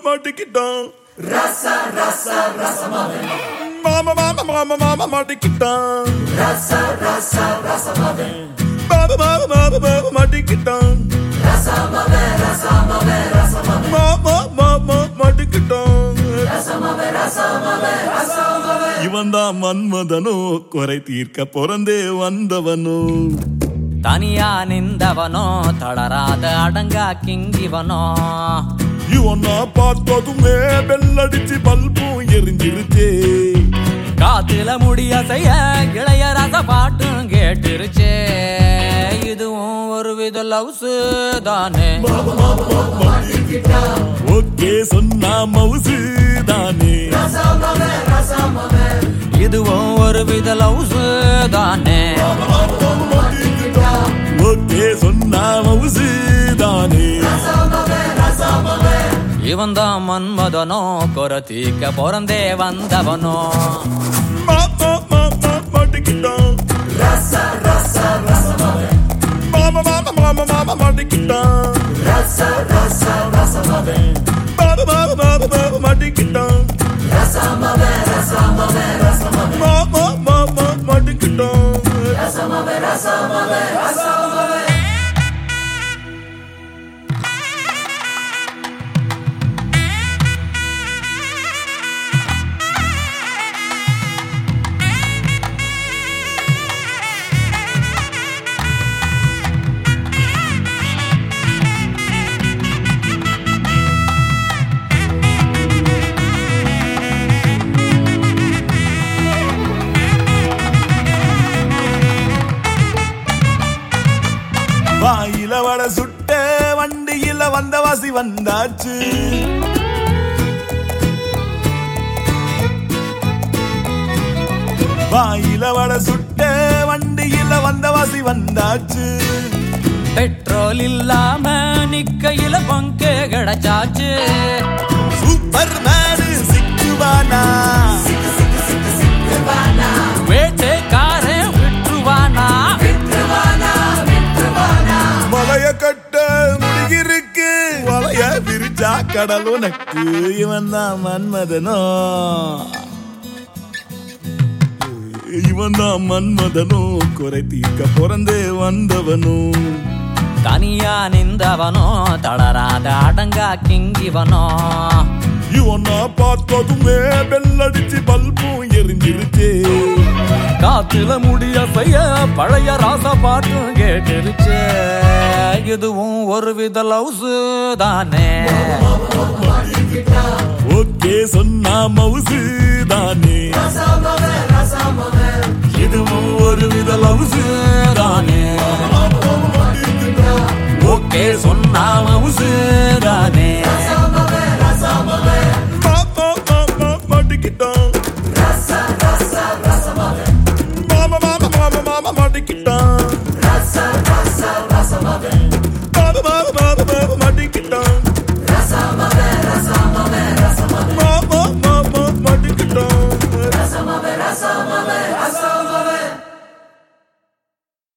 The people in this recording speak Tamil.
மாட்டிக்கிட்டான் மாமா மாமா மாமா மாமா மாட்டிக்கிட்டான் பாபா பாபா பாபா பாபா மாட்டிக்கிட்டான் மாமா மாமா மாட்டிக்கிட்டான் இவன் தான் மன்மதனோ குறை தீர்க்க பிறந்தே வந்தவனோ தனியா நின்றவனோ தளராத அடங்கா கிங்கிவனோ இவனா பார்த்ததுமே பெல்லடிச்சு பல்பும் எரிஞ்சிருச்சே காத்துல முடிய செய்ய இளைய ரச பாட்டும் கேட்டுருச்சே இதுவும் ஒரு வித லவ்ஸ் தானே ஓகே சொன்னா மவுசு தானே இதுவும் ஒரு வித லவ்ஸ் தானே ஓகே சொன்னா மவுசு தானே இவன் தான் மன்மதனோ கொரத்தீக்க பிறந்தே வந்தவனோ மாமா மாமா மாட்டிக்கிட்டான் மாமா மாமா மாமா மாமா மாட்டிக்கிட்டான் பாபா பாபா பாபா பாபா மாட்டிக்கிட்டான் மாமா மாமா மாட்டிக்கிட்டான் வாயில வட சுட்ட வண்டியில வந்த வாசி வந்தாச்சு வாயில வட சுட்ட வண்டியில வந்த வாசி வந்தாச்சு பெட்ரோல் இல்லாம நிக்கையில பங்கே கிடைச்சாச்சு சூப்பர் மேனு சிக்குவானா வேட்டைக்காரன் விட்டுருவானா மலைய கட்ட முடியிருக்கு வலைய விரிச்சா கடல் உனக்கு இவன் தான் மன்மதனோ இவன் தான் மன்மதனோ குறை தீர்க்க பிறந்தே வந்தவனோ தனியா நின்றவனோ தளராத அடங்கா கிங்கிவனோ இவனா பார்த்ததுமே பெல்லடிச்சு பல்பும் எரிஞ்சிருச்சே காத்துல முடிய செய்ய பழைய ராச பாட்டும் கேட்டுருச்சு இதுவும் ஒரு வித லவ்ஸ் தானே ஓகே சொன்னா மவுசு தானே இதுவும் ஒரு வித லவுசு தானே ஓகே சொன்னா மவுசு தானே மாமா மாமா மாட்டிக்கிட்டான் மாமா மாமா மாமா மாமா மாட்டிக்கிட்டான்